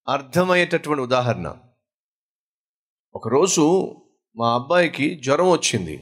అర్థమయ్యేటటువంటి ఉదాహరణ ఒకరోజు మా అబ్బాయికి జ్వరం వచ్చింది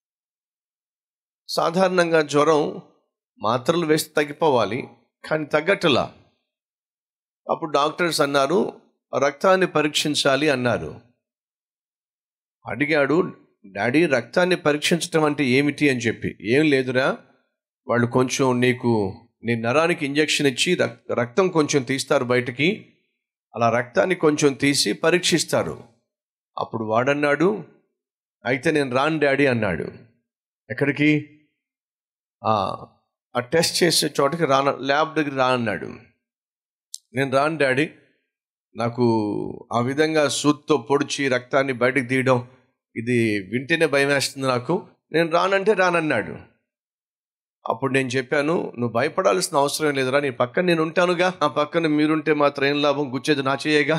సాధారణంగా జ్వరం మాత్రలు వేస్తే తగ్గిపోవాలి కానీ తగ్గట్టులా అప్పుడు డాక్టర్స్ అన్నారు రక్తాన్ని పరీక్షించాలి అన్నారు అడిగాడు డాడీ రక్తాన్ని పరీక్షించడం అంటే ఏమిటి అని చెప్పి ఏం లేదురా వాళ్ళు కొంచెం నీకు నీ నరానికి ఇంజెక్షన్ ఇచ్చి రక్- రక్తం కొంచెం తీస్తారు బయటికి అలా రక్తాన్ని కొంచెం తీసి పరీక్షిస్తారు అప్పుడు వాడన్నాడు అయితే నేను రాను డాడీ అన్నాడు ఎక్కడికి ఆ ఆ టెస్ట్ చేసే చోటకి రాన ల్యాబ్ దగ్గర రా అన్నాడు నేను రాను డాడీ నాకు ఆ విధంగా సూత్తో పొడిచి రక్తాన్ని బయటకు తీయడం ఇది వింటేనే భయం వేస్తుంది నాకు నేను రానంటే రానన్నాడు అప్పుడు నేను చెప్పాను నువ్వు భయపడాల్సిన అవసరం లేదురా నీ పక్కన నేను ఉంటానుగా నా పక్కన మీరుంటే మాత్రం ఏం లాభం గుచ్చేది నా చేయగా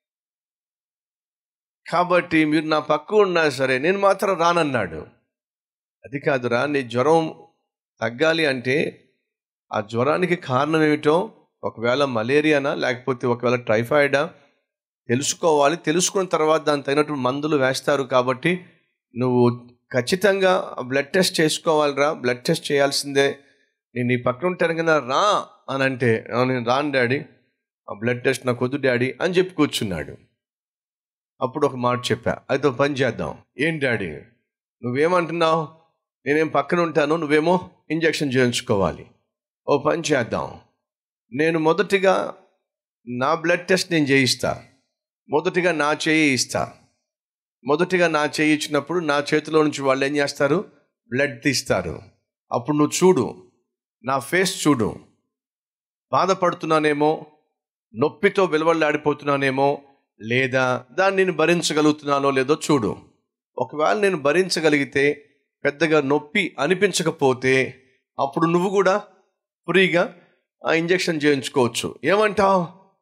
కాబట్టి మీరు నా పక్క ఉన్నా సరే నేను మాత్రం రానన్నాడు అది కాదురా నీ జ్వరం తగ్గాలి అంటే ఆ జ్వరానికి కారణం ఏమిటో ఒకవేళ మలేరియానా లేకపోతే ఒకవేళ టైఫాయిడా తెలుసుకోవాలి తెలుసుకున్న తర్వాత దాని తగినటువంటి మందులు వేస్తారు కాబట్టి నువ్వు ఖచ్చితంగా బ్లడ్ టెస్ట్ చేసుకోవాలిరా బ్లడ్ టెస్ట్ చేయాల్సిందే నేను నీ పక్కన ఉంటాను కదా రా అని అంటే "ఆ, నేను రాను డాడీ ఆ బ్లడ్ టెస్ట్ నాకు వద్దు డాడీ అని చెప్పి కూర్చున్నాడు అప్పుడు ఒక మాట చెప్పా అయితే ఒక పని చేద్దాం ఏం డాడీ నువ్వేమంటున్నావు నేనేం పక్కన ఉంటాను నువ్వేమో ఇంజెక్షన్ చేయించుకోవాలి ఓ పని చేద్దాం నేను మొదటిగా నా బ్లడ్ టెస్ట్ నేను చేయిస్తా మొదటిగా నా చేయి ఇస్తా మొదటిగా నా చేయి ఇచ్చినప్పుడు నా చేతిలో నుంచి వాళ్ళు ఏం చేస్తారు బ్లడ్ తీస్తారు అప్పుడు నువ్వు చూడు నా ఫేస్ చూడు బాధపడుతున్నానేమో నొప్పితో విలువల్లాడిపోతున్నానేమో లేదా దాన్ని నేను భరించగలుగుతున్నానో లేదో చూడు ఒకవేళ నేను భరించగలిగితే పెద్దగా నొప్పి అనిపించకపోతే అప్పుడు నువ్వు కూడా ఫ్రీగా ఆ ఇంజెక్షన్ చేయించుకోవచ్చు ఏమంటావు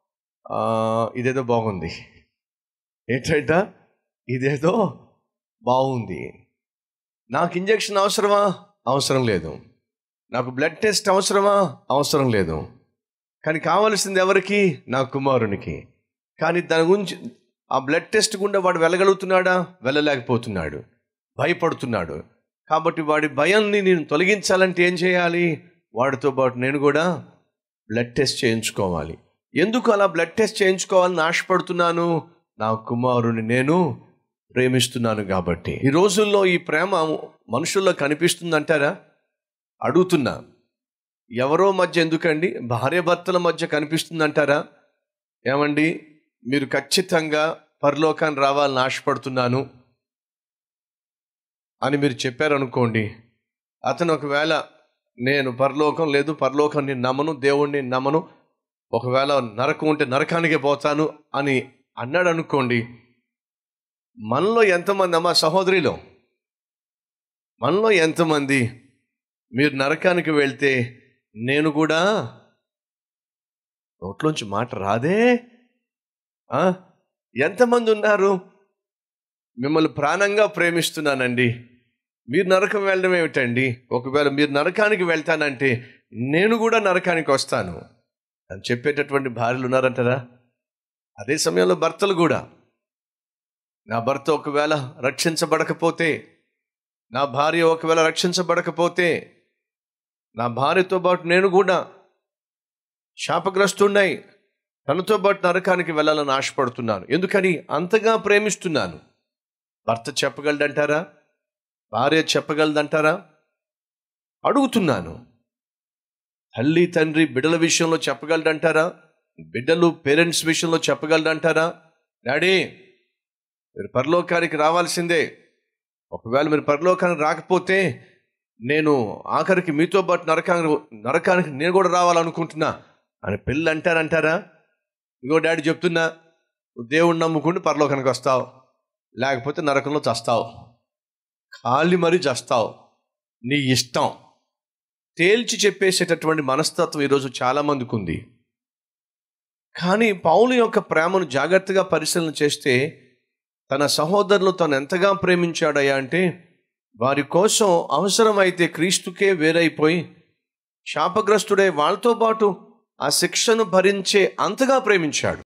ఇదేదో బాగుంది ఏంటంట ఇదేదో బాగుంది నాకు ఇంజెక్షన్ అవసరమా అవసరం లేదు నాకు బ్లడ్ టెస్ట్ అవసరమా అవసరం లేదు కానీ కావలసింది ఎవరికి నా కుమారునికి కానీ దాని గురించి ఆ బ్లడ్ టెస్ట్ గుండా వాడు వెళ్ళగలుగుతున్నాడా వెళ్ళలేకపోతున్నాడు భయపడుతున్నాడు కాబట్టి వాడి భయాన్ని నేను తొలగించాలంటే ఏం చేయాలి వాడితో పాటు నేను కూడా బ్లడ్ టెస్ట్ చేయించుకోవాలి ఎందుకు అలా బ్లడ్ టెస్ట్ చేయించుకోవాలని ఆశపడుతున్నాను నా కుమారుని నేను ప్రేమిస్తున్నాను కాబట్టి ఈ రోజుల్లో ఈ ప్రేమ మనుషుల్లో కనిపిస్తుందంటారా అడుగుతున్నా ఎవరో మధ్య ఎందుకండి భార్యాభర్తల మధ్య కనిపిస్తుందంటారా ఏమండి మీరు ఖచ్చితంగా పరలోకాన్ని రావాలని ఆశపడుతున్నాను అని మీరు చెప్పారనుకోండి అతను ఒకవేళ నేను పరలోకం లేదు పరలోకం నేను నమ్మను దేవుణ్ణి నమ్మను ఒకవేళ నరకం ఉంటే నరకానికే పోతాను అని అన్నాడు అనుకోండి మనలో ఎంతమంది అమ్మా సహోదరిలో మనలో ఎంతమంది మీరు నరకానికి వెళ్తే నేను కూడా నోట్లోంచి మాట రాదే ఆ? ఎంతమంది ఉన్నారు మిమ్మల్ని ప్రాణంగా ప్రేమిస్తున్నానండి మీరు నరకం వెళ్ళడం ఏమిటండి ఒకవేళ మీరు నరకానికి వెళ్తానంటే నేను కూడా నరకానికి వస్తాను అని చెప్పేటటువంటి భార్యలు ఉన్నారంటారా అదే సమయంలో భర్తలు కూడా నా భర్త ఒకవేళ రక్షించబడకపోతే నా భార్య ఒకవేళ రక్షించబడకపోతే నా భార్యతో పాటు నేను కూడా శాపగ్రస్తున్నాయి తనతో పాటు నరకానికి వెళ్ళాలని ఆశపడుతున్నాను ఎందుకని అంతగా ప్రేమిస్తున్నాను భర్త చెప్పగలడంటారా భార్య చెప్పగలదంటారా అడుగుతున్నాను తల్లి తండ్రి బిడ్డల విషయంలో చెప్పగలడంటారా బిడ్డలు పేరెంట్స్ విషయంలో చెప్పగలడంటారా డాడీ మీరు పరలోకానికి రావాల్సిందే ఒకవేళ మీరు పరలోకానికి రాకపోతే నేను ఆఖరికి మీతో పాటు నరకానికి నరకానికి నేను కూడా రావాలనుకుంటున్నా అని పిల్లలు అంటారంటారా ఇగో డాడీ చెప్తున్నా నువ్వు దేవుణ్ణి నమ్ముకుంటే పరలోకానికి వస్తావు లేకపోతే నరకంలో చస్తావు ఖాళీ మరీ చస్తావు నీ ఇష్టం తేల్చి చెప్పేసేటటువంటి మనస్తత్వం ఈరోజు చాలామందికి ఉంది కానీ పౌలు యొక్క ప్రేమను జాగ్రత్తగా పరిశీలన చేస్తే తన సహోదరులు తను ఎంతగా ప్రేమించాడయ్యా అంటే వారి కోసం అవసరమైతే క్రీస్తుకే వేరైపోయి శాపగ్రస్తుడై వాళ్ళతో పాటు ఆ శిక్షను భరించే అంతగా ప్రేమించాడు